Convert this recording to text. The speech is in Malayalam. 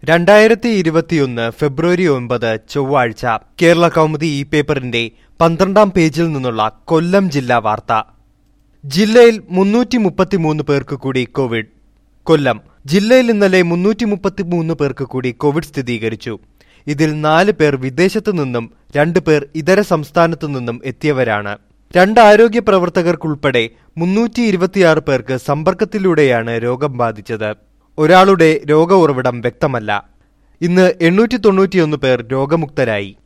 രണ്ടായിരത്തി ഇരുപത്തിയൊന്ന് ഫെബ്രുവരി ഒൻപത് ചൊവ്വാഴ്ച കേരള കൗമുദി ഈ പേപ്പറിന്റെ പന്ത്രണ്ടാം പേജിൽ നിന്നുള്ള കൊല്ലം ജില്ലാ വാർത്ത ജില്ലയിൽ മുന്നൂറ്റി മുപ്പത്തിമൂന്ന് പേർക്ക് കൂടി കോവിഡ് കൊല്ലം ജില്ലയിൽ ഇന്നലെ മുന്നൂറ്റി മുപ്പത്തിമൂന്ന് പേർക്ക് കൂടി കോവിഡ് സ്ഥിരീകരിച്ചു ഇതിൽ നാല് പേർ വിദേശത്തു നിന്നും രണ്ട് പേർ ഇതര സംസ്ഥാനത്തു നിന്നും എത്തിയവരാണ് രണ്ട് ആരോഗ്യ പ്രവർത്തകർക്കുൾപ്പെടെ മുന്നൂറ്റി ഇരുപത്തിയാറ് പേർക്ക് സമ്പർക്കത്തിലൂടെയാണ് രോഗം ബാധിച്ചത് ഒരാളുടെ രോഗ ഉറവിടം വ്യക്തമല്ല ഇന്ന് എണ്ണൂറ്റി തൊണ്ണൂറ്റിയൊന്ന് പേർ രോഗമുക്തരായി